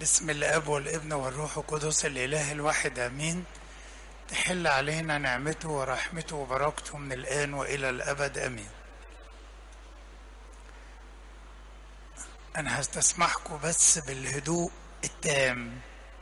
بسم الاب والابن والروح القدس الاله الواحد امين تحل علينا نعمته ورحمته وبركته من الان والى الابد امين انا هستسمحكم بس بالهدوء التام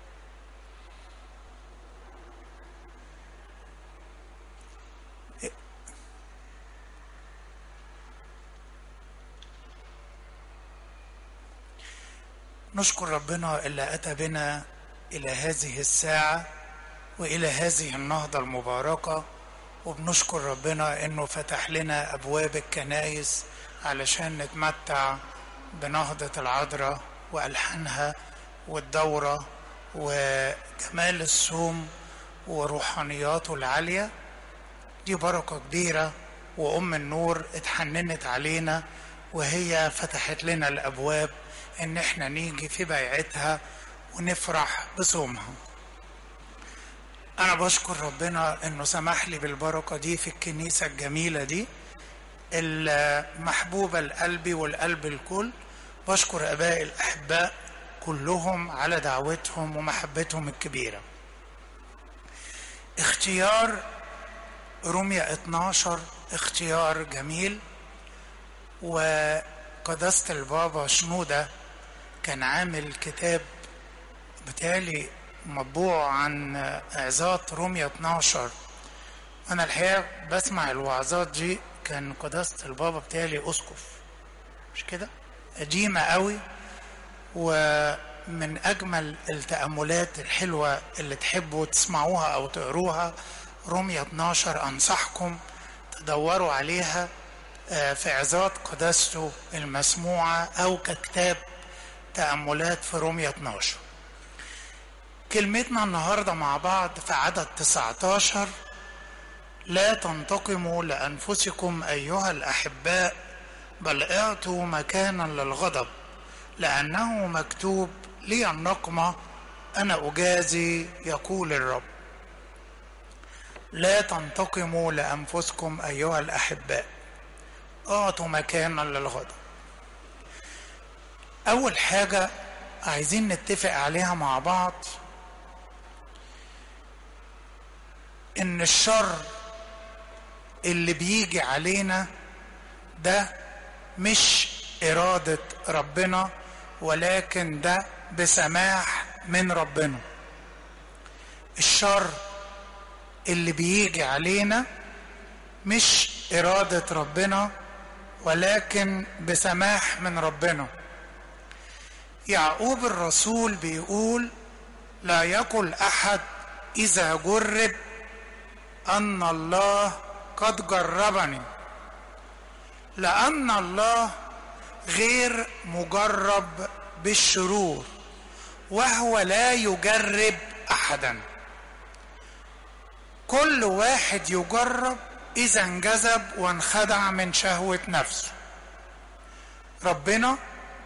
نشكر ربنا اللي اتى بنا الى هذه الساعه والى هذه النهضه المباركه وبنشكر ربنا انه فتح لنا ابواب الكنايس علشان نتمتع بنهضه العذراء والحانها والدوره وجمال الصوم وروحانياته العاليه دي بركه كبيره وام النور اتحننت علينا وهي فتحت لنا الابواب ان احنا نيجي في بيعتها ونفرح بصومها انا بشكر ربنا انه سمح لي بالبركه دي في الكنيسه الجميله دي المحبوبه لقلبي والقلب الكل بشكر ابائي الاحباء كلهم على دعوتهم ومحبتهم الكبيره اختيار روميا 12 اختيار جميل وقداسة البابا شنودة كان عامل كتاب بتالي مطبوع عن عظات روميا 12 أنا الحقيقة بسمع الوعظات دي كان قداسة البابا بتالي أسقف مش كده؟ قديمة قوي ومن أجمل التأملات الحلوة اللي تحبوا تسمعوها أو تقروها روميا 12 أنصحكم تدوروا عليها في عظات قداسته المسموعة أو ككتاب تأملات في رومية 12 كلمتنا النهاردة مع بعض في عدد 19 لا تنتقموا لأنفسكم أيها الأحباء بل اعطوا مكانا للغضب لأنه مكتوب لي النقمة أنا أجازي يقول الرب لا تنتقموا لأنفسكم أيها الأحباء اعطوا مكانا للغضب اول حاجه عايزين نتفق عليها مع بعض ان الشر اللي بيجي علينا ده مش اراده ربنا ولكن ده بسماح من ربنا الشر اللي بيجي علينا مش اراده ربنا ولكن بسماح من ربنا يعقوب الرسول بيقول لا يقل احد اذا جرب ان الله قد جربني لان الله غير مجرب بالشرور وهو لا يجرب احدا كل واحد يجرب إذا انجذب وانخدع من شهوة نفسه ربنا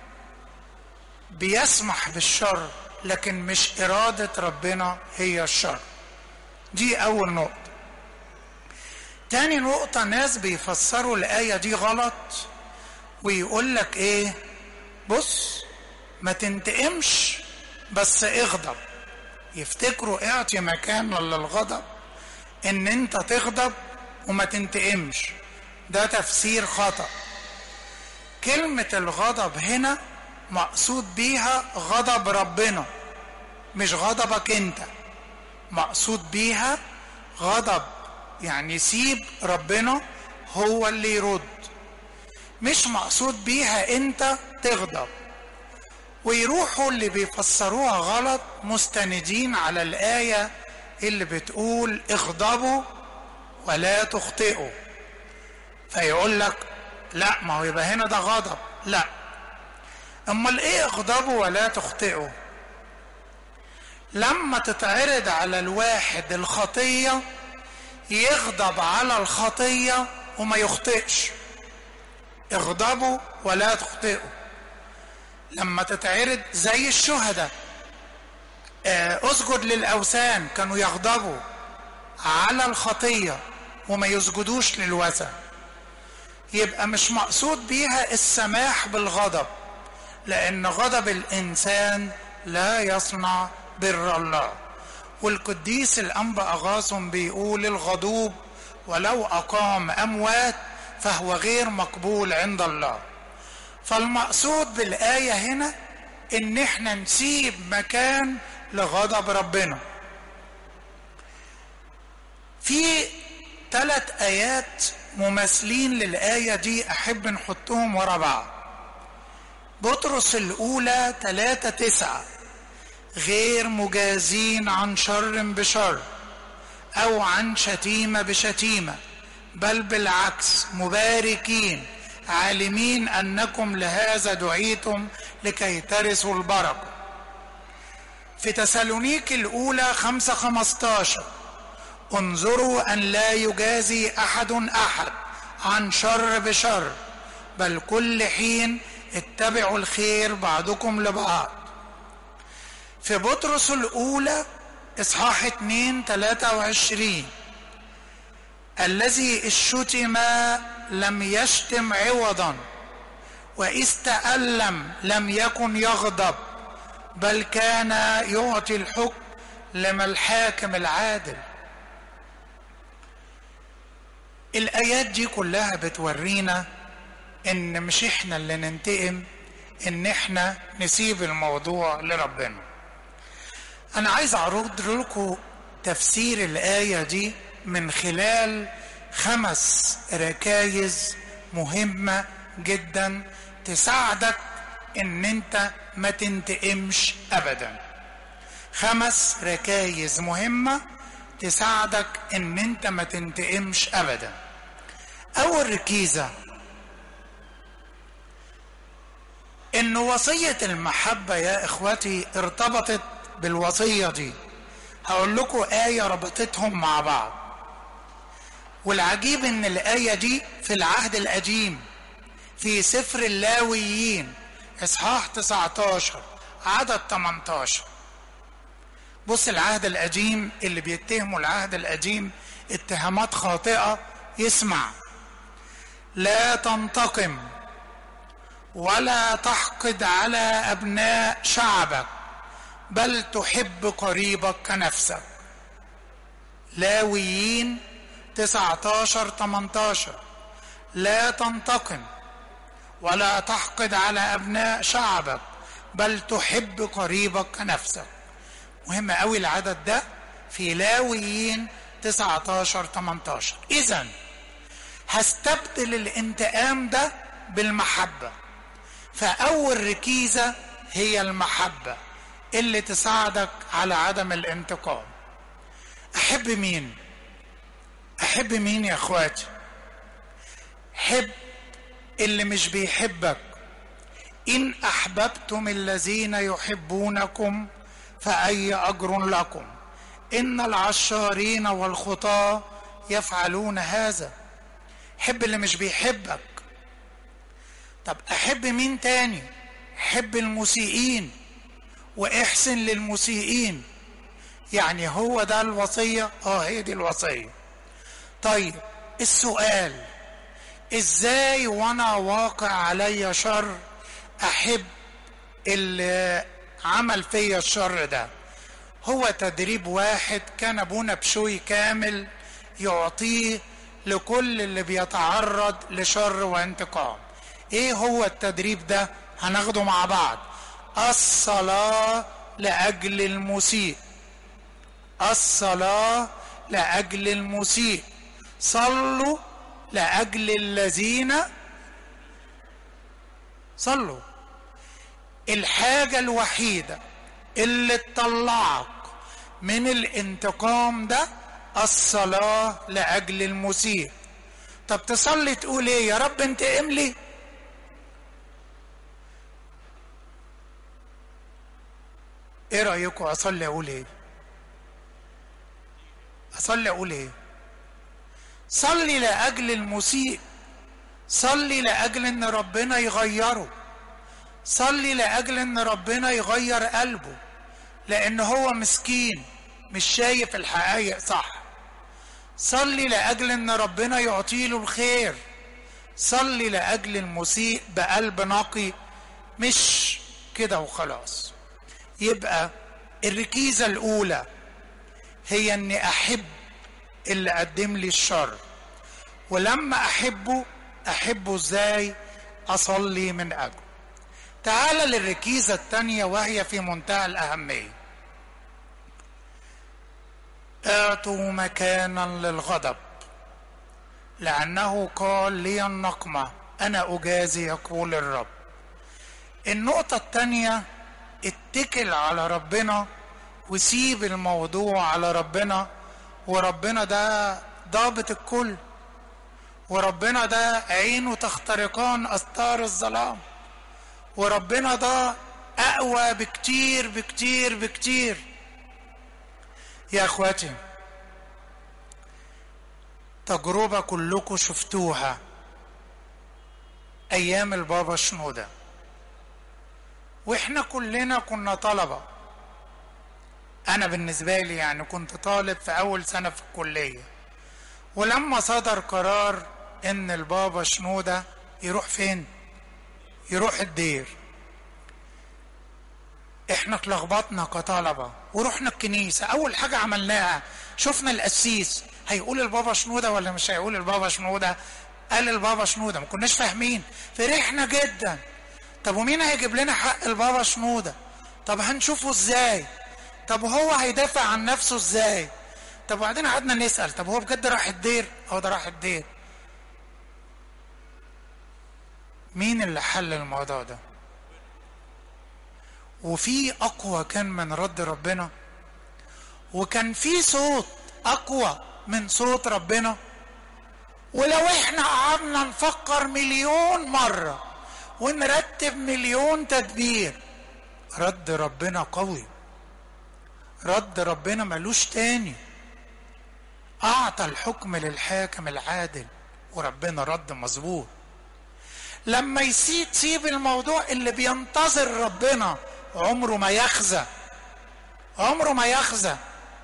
بيسمح بالشر لكن مش إرادة ربنا هي الشر دي أول نقطة تاني نقطة ناس بيفسروا الآية دي غلط ويقول لك إيه بص ما تنتقمش بس اغضب يفتكروا اعطي مكان للغضب ان انت تغضب وما تنتقمش ده تفسير خطأ كلمة الغضب هنا مقصود بيها غضب ربنا مش غضبك انت مقصود بيها غضب يعني سيب ربنا هو اللي يرد مش مقصود بيها انت تغضب ويروحوا اللي بيفسروها غلط مستندين على الآية اللي بتقول اغضبوا ولا تخطئوا فيقول لك لا ما هو يبقى هنا ده غضب لا امال ايه اغضبوا ولا تخطئوا لما تتعرض على الواحد الخطيه يغضب على الخطيه وما يخطئش اغضبوا ولا تخطئوا لما تتعرض زي الشهداء اسجد للاوثان كانوا يغضبوا على الخطيه وما يسجدوش للوثن يبقى مش مقصود بيها السماح بالغضب لان غضب الانسان لا يصنع بر الله والقديس الأنبا أغاثم بيقول الغضوب ولو أقام أموات فهو غير مقبول عند الله فالمقصود بالآية هنا إن إحنا نسيب مكان لغضب ربنا في ثلاث آيات مماثلين للآية دي أحب نحطهم ورا بعض بطرس الأولى ثلاثة تسعة غير مجازين عن شر بشر أو عن شتيمة بشتيمة بل بالعكس مباركين عالمين أنكم لهذا دعيتم لكي ترثوا البركة في تسالونيك الأولى خمسة خمستاشر انظروا أن لا يجازي أحد أحد عن شر بشر بل كل حين اتبعوا الخير بعضكم لبعض في بطرس الأولى إصحاح 2 23 الذي الشتم لم يشتم عوضا وإذ تألم لم يكن يغضب بل كان يعطي الحكم لما الحاكم العادل الآيات دي كلها بتورينا إن مش إحنا اللي ننتقم إن إحنا نسيب الموضوع لربنا أنا عايز أعرض لكم تفسير الآية دي من خلال خمس ركايز مهمة جدا تساعدك إن أنت ما تنتقمش أبدا خمس ركايز مهمة تساعدك إن أنت ما تنتقمش أبدا أول ركيزة إن وصية المحبة يا إخوتي ارتبطت بالوصية دي هقول لكم آية ربطتهم مع بعض والعجيب إن الآية دي في العهد القديم في سفر اللاويين إصحاح 19 عدد 18 بص العهد القديم اللي بيتهموا العهد القديم اتهامات خاطئة يسمع لا تنتقم ولا تحقد على أبناء شعبك بل تحب قريبك كنفسك لاويين 19 18 لا تنتقم ولا تحقد على أبناء شعبك بل تحب قريبك كنفسك مهم قوي العدد ده في لاويين 19 18 إذا هستبدل الانتقام ده بالمحبة فأول ركيزة هي المحبة اللي تساعدك على عدم الانتقام أحب مين؟ أحب مين يا أخواتي؟ حب اللي مش بيحبك إن أحببتم الذين يحبونكم فأي أجر لكم إن العشارين والخطاة يفعلون هذا حب اللي مش بيحبك طب أحب مين تاني حب المسيئين وإحسن للمسيئين يعني هو ده الوصية اه هي دي الوصية طيب السؤال ازاي وانا واقع عليا شر احب اللي عمل فيا الشر ده هو تدريب واحد كان ابونا بشوي كامل يعطيه لكل اللي بيتعرض لشر وانتقام ايه هو التدريب ده هناخده مع بعض الصلاة لأجل المسيء الصلاة لأجل المسيء صلوا لأجل الذين صلوا الحاجة الوحيدة اللي تطلعك من الانتقام ده الصلاة لأجل المسيء طب تصلي تقول ايه يا رب انتقم لي ايه رأيكم اصلي اقول ايه اصلي اقول ايه صلي لاجل المسيء صلي لاجل ان ربنا يغيره صلي لاجل ان ربنا يغير قلبه لان هو مسكين مش شايف الحقائق صح صلي لاجل ان ربنا يعطيله الخير صلي لاجل المسيء بقلب نقي مش كده وخلاص يبقى الركيزة الأولى هي إني أحب اللي قدم لي الشر ولما أحبه أحبه إزاي أصلي من أجله تعال للركيزة الثانية وهي في منتهى الأهمية اعطوا مكانا للغضب لأنه قال لي النقمة أنا أجازي يقول الرب النقطة الثانية اتكل على ربنا وسيب الموضوع على ربنا وربنا ده ضابط الكل وربنا ده عينه تخترقان أستار الظلام وربنا ده أقوى بكتير بكتير بكتير يا اخواتي تجربة كلكم شفتوها أيام البابا شنودة وإحنا كلنا كنا طلبة أنا بالنسبة لي يعني كنت طالب في أول سنة في الكلية ولما صدر قرار إن البابا شنودة يروح فين؟ يروح الدير احنا اتلخبطنا كطلبة ورحنا الكنيسة أول حاجة عملناها شفنا القسيس هيقول البابا شنودة ولا مش هيقول البابا شنودة قال البابا شنودة ما كناش فاهمين فرحنا جدا طب ومين هيجيب لنا حق البابا شنودة طب هنشوفه ازاي طب هو هيدافع عن نفسه ازاي طب وبعدين قعدنا نسأل طب هو بجد راح الدير هو ده راح الدير مين اللي حل الموضوع ده وفي اقوى كان من رد ربنا وكان في صوت اقوى من صوت ربنا ولو احنا قعدنا نفكر مليون مرة ونرتب مليون تدبير رد ربنا قوي رد ربنا ملوش تاني اعطى الحكم للحاكم العادل وربنا رد مظبوط لما يسيب تسيب الموضوع اللي بينتظر ربنا عمره ما يخزى عمره ما يخزى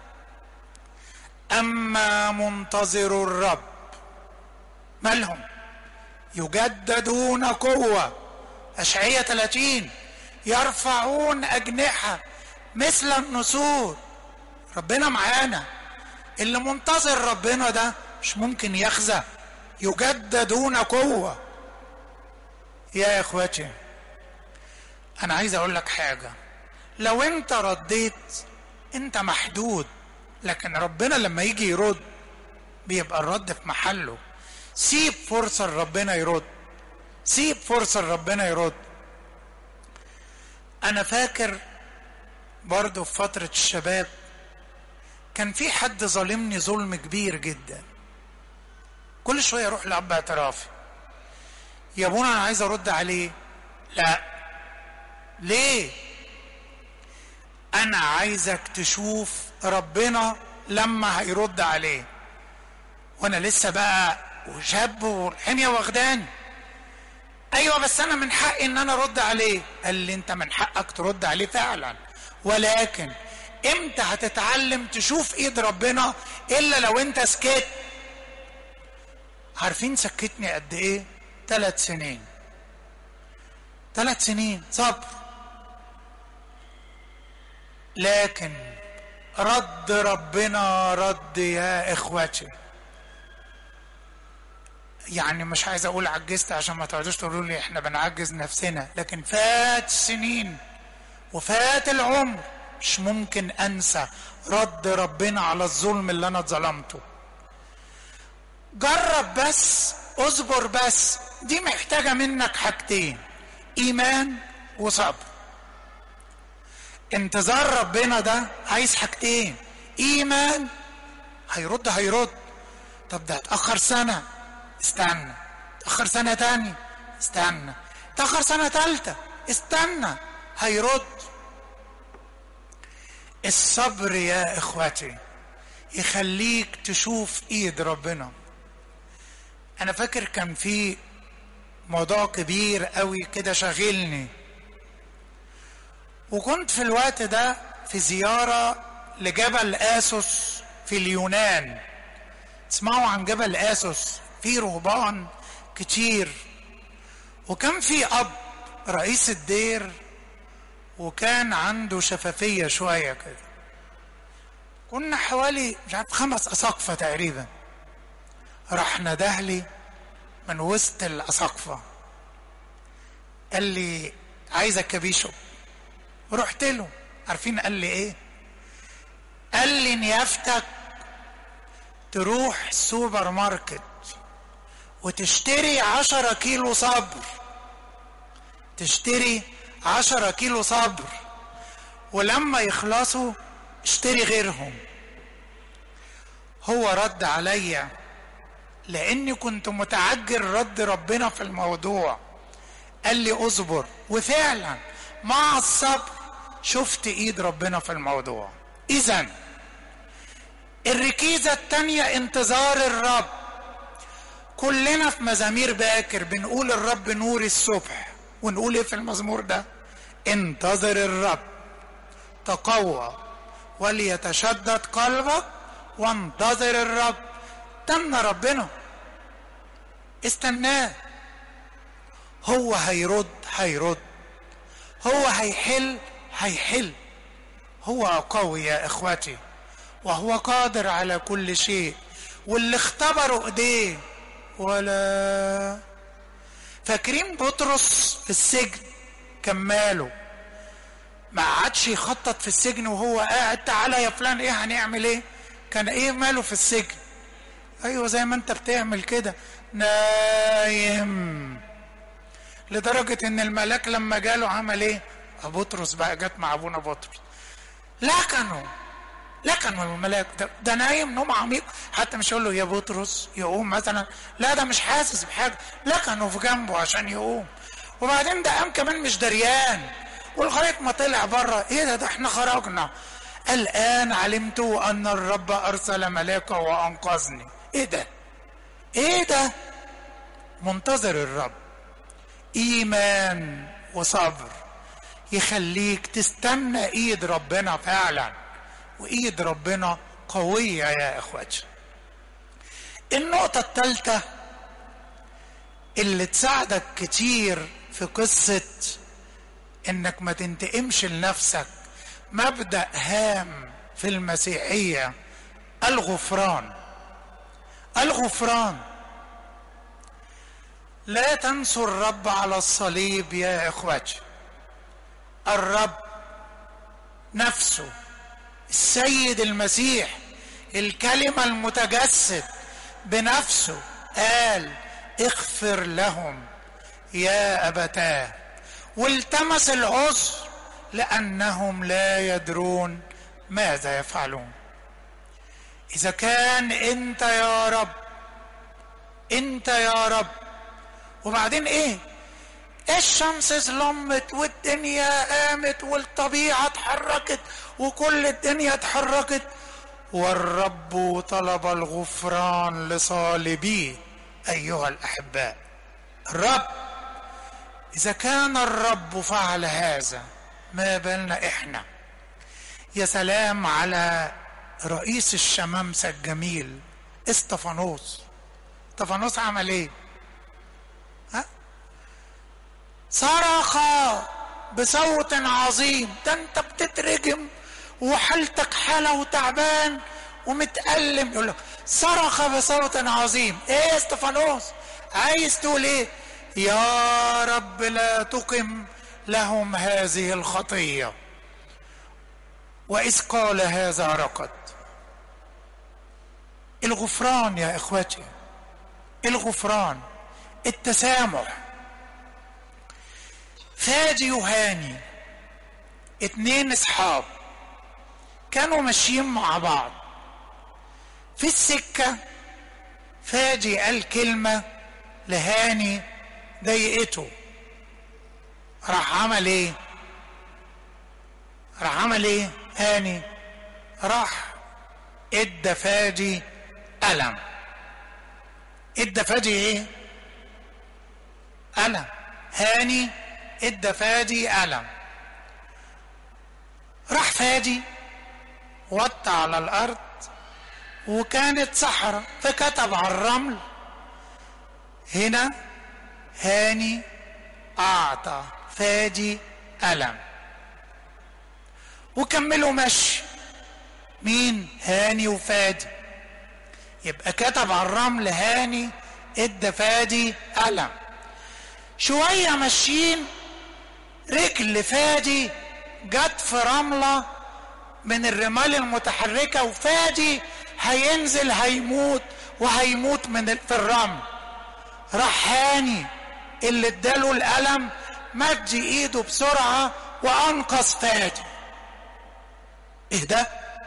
اما منتظر الرب مالهم يجددون قوة أشعية 30 يرفعون أجنحة مثل النسور ربنا معانا اللي منتظر ربنا ده مش ممكن يخزى يجددون قوة يا إخواتي أنا عايز أقول لك حاجة لو أنت رديت أنت محدود لكن ربنا لما يجي يرد بيبقى الرد في محله سيب فرصة لربنا يرد سيب فرصة لربنا يرد أنا فاكر برضه في فترة الشباب كان في حد ظالمني ظلم كبير جدا كل شوية أروح لأب اعترافي يا ابونا أنا عايز أرد عليه لا ليه أنا عايزك تشوف ربنا لما هيرد عليه وأنا لسه بقى وشاب والحمية واخداني ايوه بس انا من حقي ان انا ارد عليه قال لي انت من حقك ترد عليه فعلا ولكن امتى هتتعلم تشوف ايد ربنا الا لو انت سكت عارفين سكتني قد ايه ثلاث سنين ثلاث سنين صبر لكن رد ربنا رد يا اخوتي يعني مش عايز اقول عجزت عشان ما تقعدوش تقولوا لي احنا بنعجز نفسنا لكن فات سنين وفات العمر مش ممكن انسى رد ربنا على الظلم اللي انا اتظلمته جرب بس اصبر بس دي محتاجة منك حاجتين ايمان وصبر انتظار ربنا ده عايز حاجتين ايمان هيرد هيرد طب ده اتأخر سنة استنى تأخر سنة تانية استنى تأخر سنة تالتة استنى هيرد الصبر يا اخواتي يخليك تشوف ايد ربنا انا فاكر كان في موضوع كبير قوي كده شاغلني وكنت في الوقت ده في زيارة لجبل اسوس في اليونان تسمعوا عن جبل اسوس في رهبان كتير وكان في اب رئيس الدير وكان عنده شفافية شوية كده كنا حوالي مش عارف خمس أساقفة تقريبا راح ندهلي من وسط الأساقفة قال لي عايزك يا بيشوب رحت له عارفين قال لي ايه قال لي نيافتك تروح سوبر ماركت وتشتري عشرة كيلو صبر تشتري عشرة كيلو صبر ولما يخلصوا اشتري غيرهم هو رد عليا لاني كنت متعجل رد ربنا في الموضوع قال لي اصبر وفعلا مع الصبر شفت ايد ربنا في الموضوع اذا الركيزة التانية انتظار الرب كلنا في مزامير باكر بنقول الرب نور الصبح ونقول ايه في المزمور ده انتظر الرب تقوى وليتشدد قلبك وانتظر الرب استنى ربنا استناه هو هيرد هيرد هو هيحل هيحل هو قوي يا اخوتي وهو قادر على كل شيء واللي اختبروا ايديه ولا فاكرين بطرس في السجن كان ماله ما قعدش يخطط في السجن وهو قاعد تعالى يا فلان ايه هنعمل ايه كان ايه ماله في السجن ايوه زي ما انت بتعمل كده نايم لدرجة ان الملاك لما جاله عمل ايه بطرس بقى جت مع ابونا بطرس لكنوا لكنوا الملاك ده, ده نايم نوم عميق حتى مش يقول له يا بطرس يقوم مثلا لا ده مش حاسس بحاجة لكنوا في جنبه عشان يقوم وبعدين ده قام كمان مش دريان ولغاية ما طلع بره ايه ده ده احنا خرجنا الآن علمت أن الرب أرسل ملاكه وأنقذني ايه ده ايه ده منتظر الرب ايمان وصبر يخليك تستنى ايد ربنا فعلا وايد ربنا قوية يا اخواتي النقطة الثالثة اللي تساعدك كتير في قصة انك ما تنتقمش لنفسك مبدأ هام في المسيحية الغفران الغفران لا تنسوا الرب على الصليب يا اخواتي الرب نفسه السيد المسيح الكلمة المتجسد بنفسه قال اغفر لهم يا أبتاه والتمس العذر لأنهم لا يدرون ماذا يفعلون إذا كان أنت يا رب أنت يا رب وبعدين إيه الشمس ظلمت والدنيا قامت والطبيعة اتحركت وكل الدنيا اتحركت والرب طلب الغفران لصالبيه أيها الأحباء الرب إذا كان الرب فعل هذا ما بالنا إحنا يا سلام على رئيس الشمامسة الجميل استفانوس استفانوس عمل ايه ها صرخ بصوت عظيم ده انت بتترجم وحالتك حالة وتعبان ومتألم يقول لك صرخ بصوت عظيم ايه استفانوس عايز تقول ايه يا رب لا تقم لهم هذه الخطيه واذ قال هذا رقد الغفران يا اخوتي الغفران التسامح فادي وهاني اتنين اصحاب كانوا ماشيين مع بعض في السكة فادي قال كلمة لهاني ضايقته راح عمل ايه راح عمل ايه هاني راح ادى فادي ألم ادى فادي ايه ألم هاني ادى فادي ألم راح فادي وطى على الأرض وكانت صحراء فكتب على الرمل هنا هاني أعطى فادي ألم وكملوا مشي مين هاني وفادي يبقى كتب على الرمل هاني ادى فادي قلم شوية ماشيين رجل فادي جت في رملة من الرمال المتحركة وفادي هينزل هيموت وهيموت من في الرمل راح هاني اللي اداله القلم مد ايده بسرعة وانقذ فادي ايه ده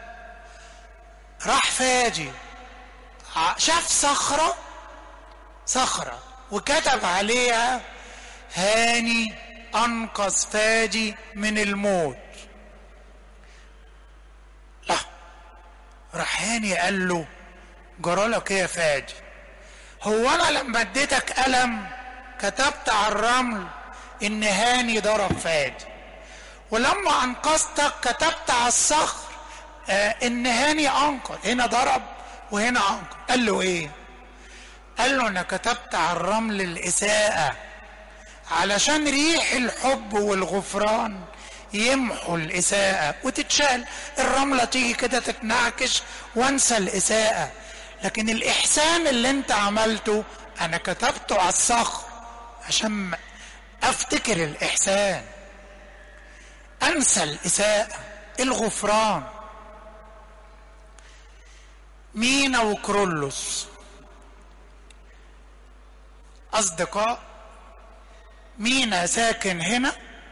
راح فادي شاف صخرة صخرة وكتب عليها هاني انقذ فادي من الموت لا راح هاني قال له جرالك ايه يا فادي هو انا لما اديتك قلم كتبت على الرمل ان هاني ضرب فادي ولما انقذتك كتبت على الصخر آه ان هاني انقذ هنا ضرب وهنا انقذ قال له ايه قال له انا كتبت على الرمل الاساءة علشان ريح الحب والغفران يمحوا الإساءة وتتشال الرملة تيجي كده تتنعكش وانسى الإساءة لكن الإحسان اللي انت عملته أنا كتبته على الصخر عشان أفتكر الإحسان أنسى الإساءة الغفران مينا وكرولوس أصدقاء مينا ساكن هنا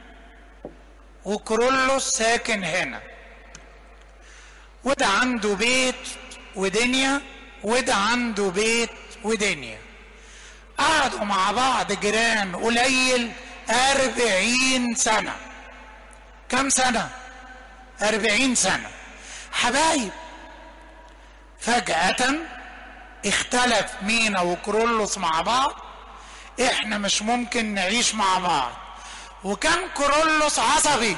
وكرولوس ساكن هنا وده عنده بيت ودنيا وده عنده بيت ودنيا قعدوا مع بعض جيران قليل أربعين سنة كم سنة أربعين سنة حبايب فجأة اختلف مينا وكرولوس مع بعض احنا مش ممكن نعيش مع بعض وكان كرولوس عصبي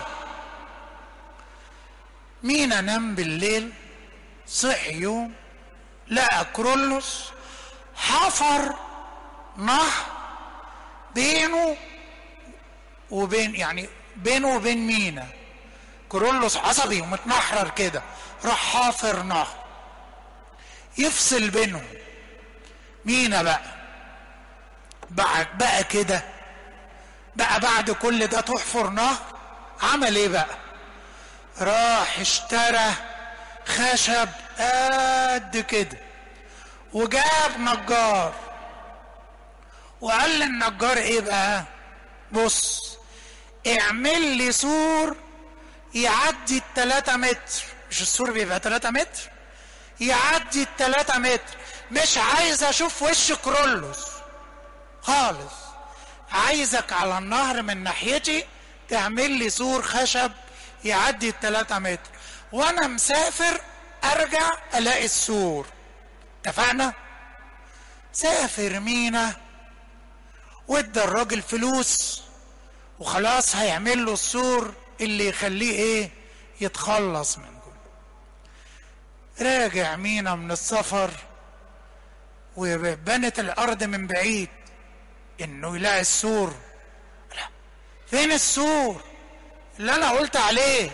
مينا نام بالليل صحي يوم لقى كرولوس حفر نهر بينه وبين يعني بينه وبين مينا كرولوس عصبي ومتنحرر كده راح حافر نهر يفصل بينهم مينا بقى بعد بقى كده بقى بعد كل ده تحفر نهر عمل ايه بقى راح اشترى خشب قد كده وجاب نجار وقال للنجار ايه بقى بص اعمل لي سور يعدي التلاتة متر مش السور بيبقى تلاتة متر يعدي التلاتة متر مش عايز اشوف وش كرولوس خالص عايزك على النهر من ناحيتي تعمل لي سور خشب يعدي التلاتة متر وانا مسافر ارجع الاقي السور اتفقنا سافر مينا وادى الراجل فلوس وخلاص هيعمل له السور اللي يخليه ايه يتخلص من جوه راجع مينا من السفر وبنت الارض من بعيد انه يلاقي السور لا فين السور اللي انا قلت عليه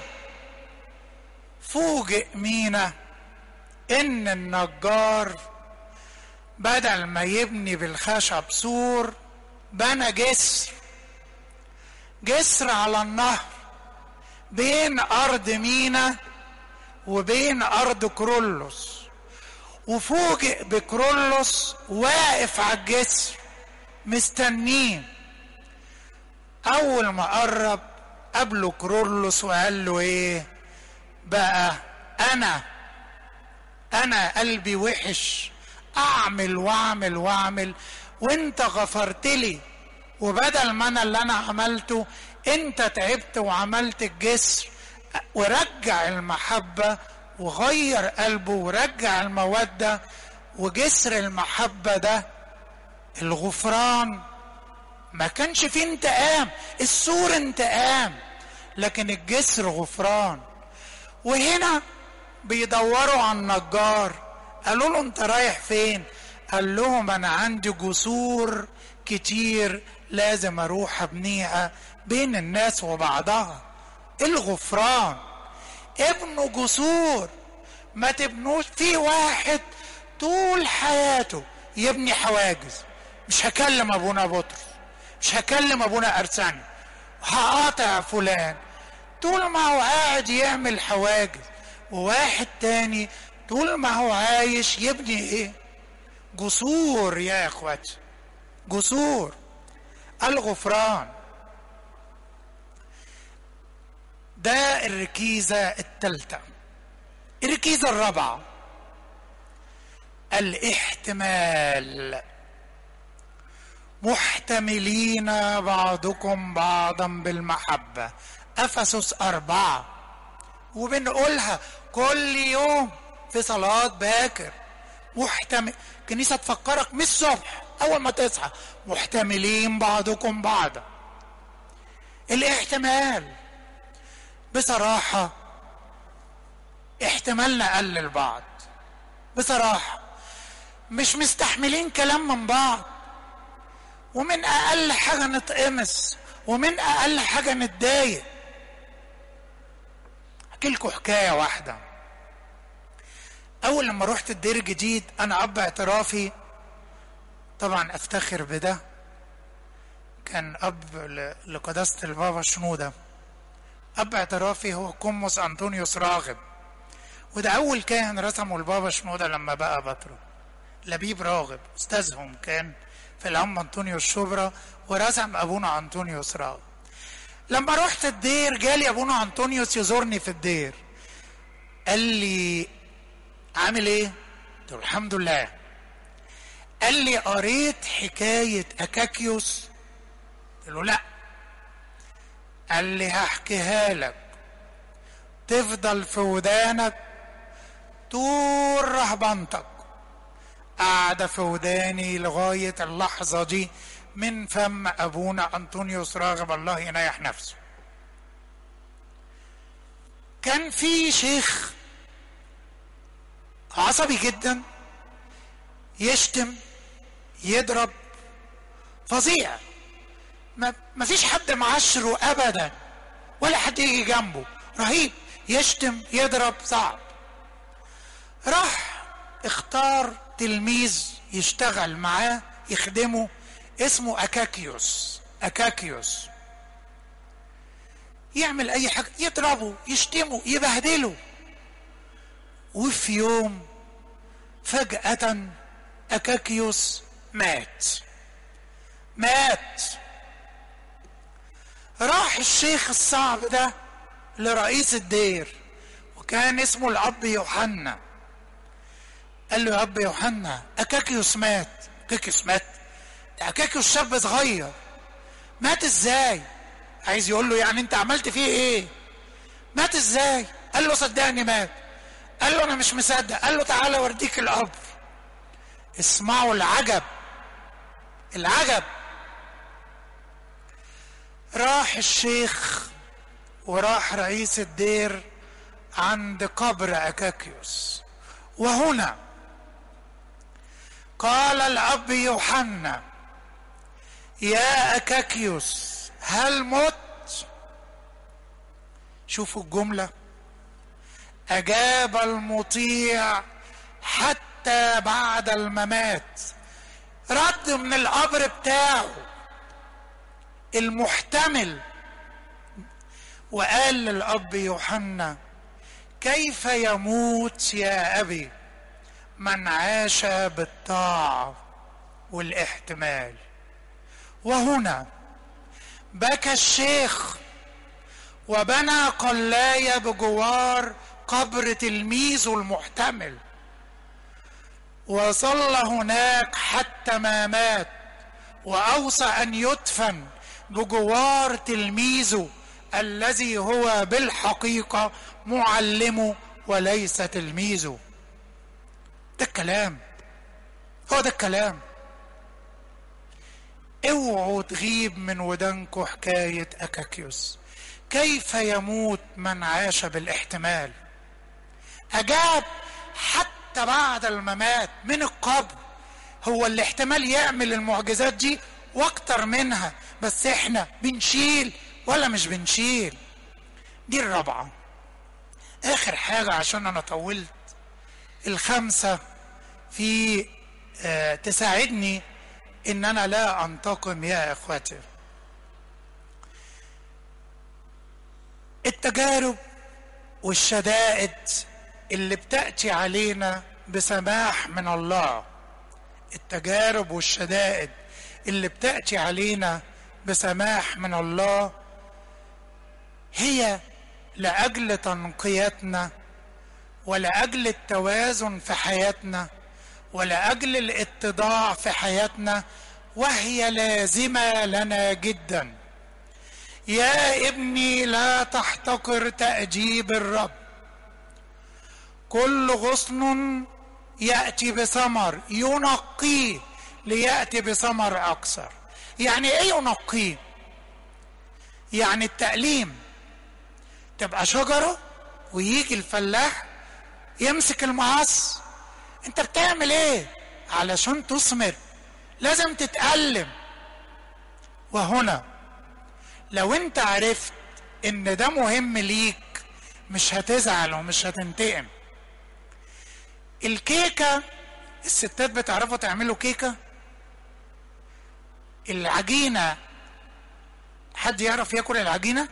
فوجئ مينا ان النجار بدل ما يبني بالخشب سور بنى جسر جسر على النهر بين ارض مينا وبين ارض كرولوس وفوجئ بكرولوس واقف على الجسر مستنيه اول ما قرب قابله كرولوس وقال له ايه بقى انا انا قلبي وحش اعمل واعمل واعمل وانت غفرت لي وبدل ما انا اللي انا عملته انت تعبت وعملت الجسر ورجع المحبة وغير قلبه ورجع المودة وجسر المحبة ده الغفران ما كانش فيه انتقام السور انتقام لكن الجسر غفران وهنا بيدوروا على النجار قالوا له انت رايح فين قال لهم انا عندي جسور كتير لازم اروح ابنيها بين الناس وبعضها الغفران ابنوا جسور ما تبنوش في واحد طول حياته يبني حواجز مش هكلم ابونا بطرس مش هكلم ابونا ارساني هقاطع فلان طول ما هو قاعد يعمل حواجز وواحد تاني طول ما هو عايش يبني ايه جسور يا اخواتي جسور الغفران ده الركيزة الثالثة الركيزة الرابعة الاحتمال محتملين بعضكم بعضا بالمحبة أفسس أربعة وبنقولها كل يوم في صلاة باكر محتمل كنيسة تفكرك من الصبح أول ما تصحى محتملين بعضكم بعضا الاحتمال بصراحة احتمالنا قل البعض بصراحة مش مستحملين كلام من بعض ومن أقل حاجة نتقمص ومن أقل حاجة نتضايق أحكي لكم حكاية واحدة أول لما رحت الدير الجديد أنا أب اعترافي طبعا أفتخر بده كان أب لقداسة البابا شنودة أب اعترافي هو كوموس أنطونيوس راغب وده أول كاهن رسمه البابا شنودة لما بقى بطرة لبيب راغب أستاذهم كان في العم أنطونيوس شبرا ورسم أبونا أنطونيوس راغب لما رحت الدير جالي أبونا أنطونيوس يزورني في الدير قال لي عامل إيه؟ قلت له الحمد لله قال لي قريت حكاية أكاكيوس قلت له لا قال لي هحكيها لك تفضل في ودانك طول رهبنتك قاعدة في وداني لغاية اللحظة دي من فم أبونا أنطونيوس راغب الله ينيح نفسه كان في شيخ عصبي جدا يشتم يضرب فظيع ما فيش حد معاشره ابدا ولا حد يجي جنبه رهيب يشتم يضرب صعب راح اختار تلميذ يشتغل معاه يخدمه اسمه اكاكيوس اكاكيوس يعمل اي حاجه يضربه يشتمه يبهدله وفي يوم فجاه اكاكيوس مات مات راح الشيخ الصعب ده لرئيس الدير وكان اسمه الاب يوحنا قال له يا اب يوحنا اكاكيوس مات اكاكيوس مات ده اكاكيوس شاب صغير مات ازاي عايز يقول له يعني انت عملت فيه ايه مات ازاي قال له صدقني مات قال له انا مش مصدق قال له تعالى اوريك القبر اسمعوا العجب العجب راح الشيخ وراح رئيس الدير عند قبر اكاكيوس وهنا قال الاب يوحنا يا اكاكيوس هل مت شوفوا الجمله اجاب المطيع حتى بعد الممات رد من القبر بتاعه المحتمل وقال للاب يوحنا كيف يموت يا ابي من عاش بالطاعه والاحتمال وهنا بكى الشيخ وبنى قلايه بجوار قبر تلميذه المحتمل وصلى هناك حتى ما مات واوصى ان يدفن بجوار تلميذه الذي هو بالحقيقه معلمه وليس تلميذه ده الكلام هو ده الكلام اوعوا تغيب من ودانكم حكايه اكاكيوس كيف يموت من عاش بالاحتمال اجاب حتى بعد الممات من القبر هو الاحتمال يعمل المعجزات دي واكتر منها بس احنا بنشيل ولا مش بنشيل دي الرابعه اخر حاجة عشان انا طولت الخمسة في آه تساعدني ان انا لا انتقم يا اخواتي التجارب والشدائد اللي بتاتي علينا بسماح من الله التجارب والشدائد اللي بتاتي علينا بسماح من الله هي لاجل تنقيتنا ولاجل التوازن في حياتنا ولاجل الاتضاع في حياتنا وهي لازمه لنا جدا يا ابني لا تحتقر تأديب الرب كل غصن يأتي بثمر ينقيه ليأتي بثمر أكثر يعني إيه ينقيه؟ يعني التأليم تبقى شجرة ويجي الفلاح يمسك المقص انت بتعمل ايه علشان تثمر لازم تتألم وهنا لو انت عرفت ان ده مهم ليك مش هتزعل ومش هتنتقم الكيكة الستات بتعرفوا تعملوا كيكة العجينة حد يعرف ياكل العجينة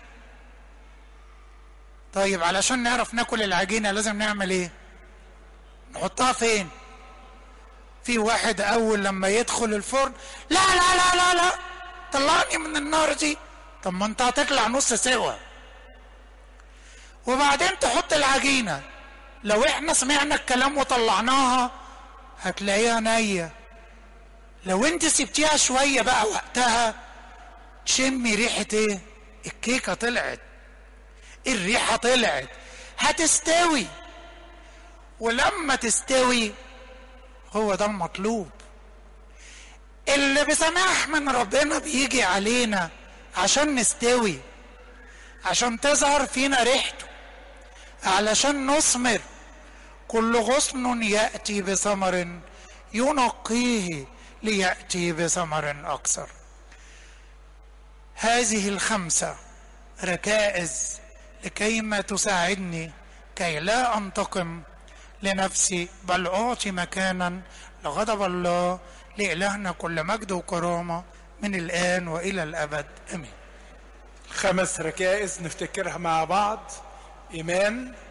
طيب علشان نعرف ناكل العجينة لازم نعمل ايه نحطها فين في واحد اول لما يدخل الفرن لا لا لا لا لا طلعني من النار دي طب ما انت هتطلع نص سوا وبعدين تحط العجينه لو احنا سمعنا الكلام وطلعناها هتلاقيها نيه لو انت سبتيها شويه بقى وقتها تشمي ريحه ايه الكيكه طلعت الريحه طلعت هتستوي ولما تستوي هو ده المطلوب اللي بسماح من ربنا بيجي علينا عشان نستوي عشان تظهر فينا ريحته علشان نثمر كل غصن ياتي بثمر ينقيه لياتي بثمر اكثر هذه الخمسه ركائز لكيما تساعدني كي لا انتقم لنفسي بل اعطي مكانا لغضب الله لالهنا كل مجد وكرامه من الآن وإلى الأبد أمين خمس ركائز نفتكرها مع بعض إيمان